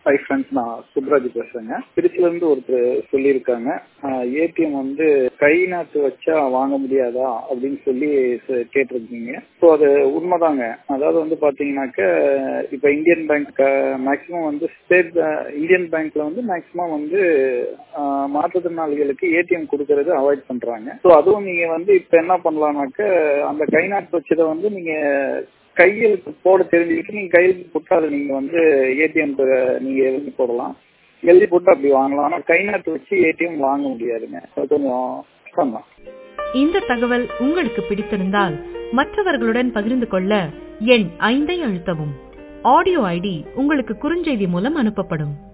hi friends நான் சுப்ராஜ் பேசுறேங்க திருச்சில இருந்து ஒருத்தர் சொல்லியிருக்காங்க ஏடிஎம் வந்து கை நாட்டு வச்சா வாங்க முடியாதா அப்படின்னு சொல்லி ச- கேட்டிருக்கீங்க ஸோ அது உண்மைதாங்க அதாவது வந்து பாத்தீங்கன்னாக்க இப்ப இந்தியன் பேங்க் மேக்சிமம் வந்து ஸ்டேட் இந்தியன் பேங்க்ல வந்து மேக்சிமம் வந்து ஆஹ், மாற்றுத்திறனாளிகளுக்கு ஏடிஎம் கொடுக்கறது அவாய்ட் பண்றாங்க ஸோ அதுவும் நீங்க வந்து இப்ப என்ன பண்ணலாம்னாக்க அந்த கை நாட்டு வச்சதை வந்து நீங்க கையெழுத்து போட தெரிஞ்சுக்கிட்டு நீங்க கையெழுத்து போட்டு அதை நீங்க வந்து ஏடிஎம் நீங்க எழுதி போடலாம் எழுதி போட்டு அப்படி வாங்கலாம் ஆனா கை நாட்டு வச்சு ஏடிஎம் வாங்க முடியாதுங்க அது கொஞ்சம் கஷ்டம் தான் இந்த தகவல் உங்களுக்கு பிடித்திருந்தால் மற்றவர்களுடன் பகிர்ந்து கொள்ள எண் ஐந்தை அழுத்தவும் ஆடியோ ஐடி உங்களுக்கு குறுஞ்செய்தி மூலம் அனுப்பப்படும்